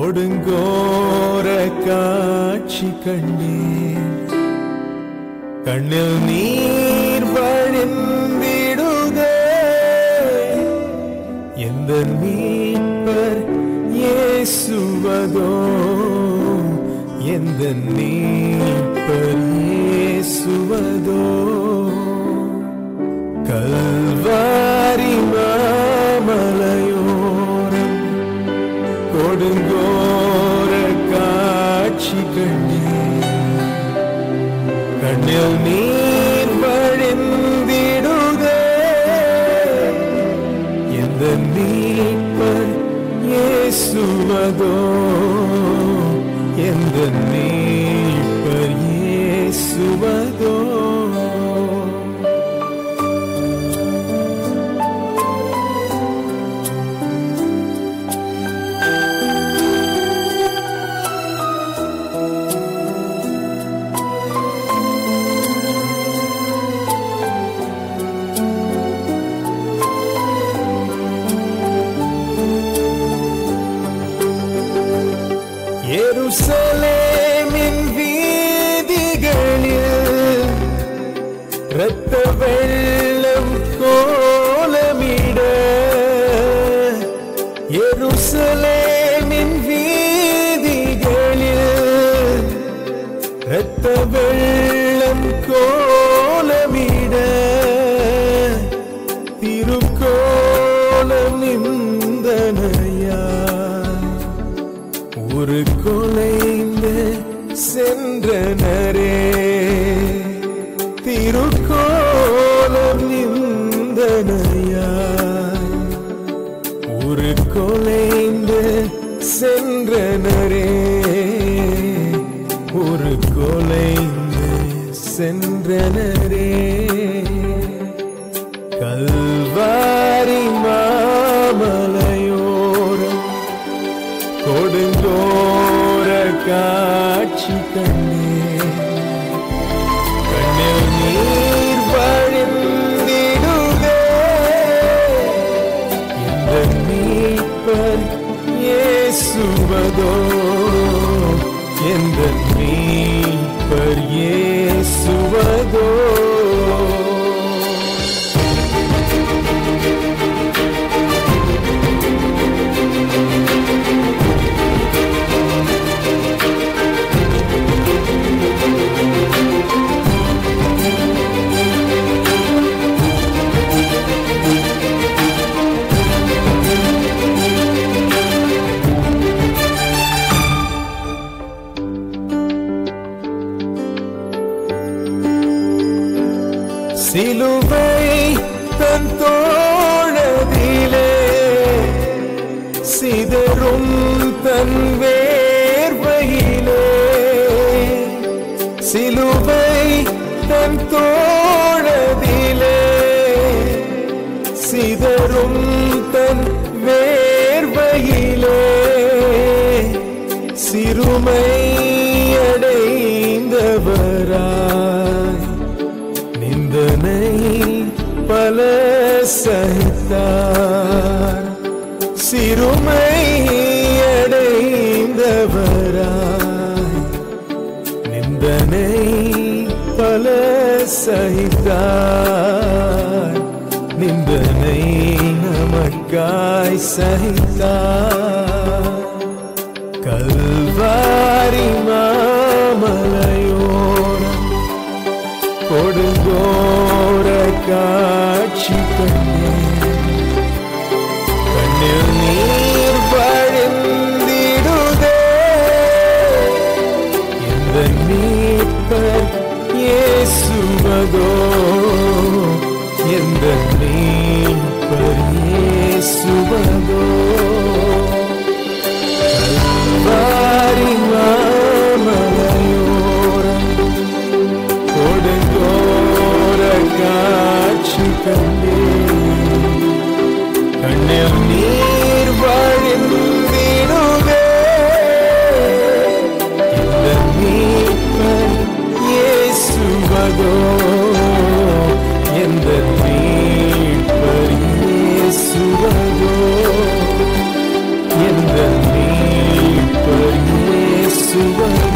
கொடுங்கோர காட்சி கண்டேன் கண்ணில் நீர் வழிந்திடுதே எந்த மீட்பர் இயேசுவதோ எந்த மீட்பர் இயேசுவதோ கல்வாரி மாமலையோரம் கொடுங்கோர காட்சி கண்டேன் கண்ணில் நீர் வழிந்திடுதே எந்த மீட்பர் இயேசுவதோ எந்த மீட்பர் இயேசுவதோ எருசலேமின் வீதிகளில் இரத்த வெள்ளம் கோலமிட எருசலேமின் வீதிகளில் இரத்த வெள்ளம் கோலமிட திருக்கோலம் நிந்தனையா ஒரு கொலைந்து சென்றனரே திருக்கோலம் நிந்தனையா ஒரு கொலைந்து சென்றனரே ஒரு கொலைந்து சென்றனரே கல்வாரி மாமலையோரம் கொடுங்கோர காட்சி கண்ணே கண்ணில் நீர் வழிந்திடுதே இந்த மீட்பர் இயேசுவதோ எந்த மீட்பர் இயேசுவதோ சிலுவை தன் தோழதிலே சிதறும் தன் வேர்வையிலே சிலுவை தன் தோழதிலே சிதறும் தன் வேர்வையிலே சிறுமை அடைந்தவராய் நிந்தனை பல சகித்தார் சிறுமை அடைந்தவராய் நிந்தனை பல சகித்தார் நிந்தனை நமக்காய் சகித்தார் கல்வாரி மாமலையோரம் கொடுங்கோர காட்சி கண்ணே கண்ணில் நீர் வழிந்திடுதே இந்த மீட்பர் இயேசுவதோ எந்த மீட்பர் இயேசுவதோ கல்வாரி மாமலையோரம் கொடுங்கோர காட்சி சுவதோ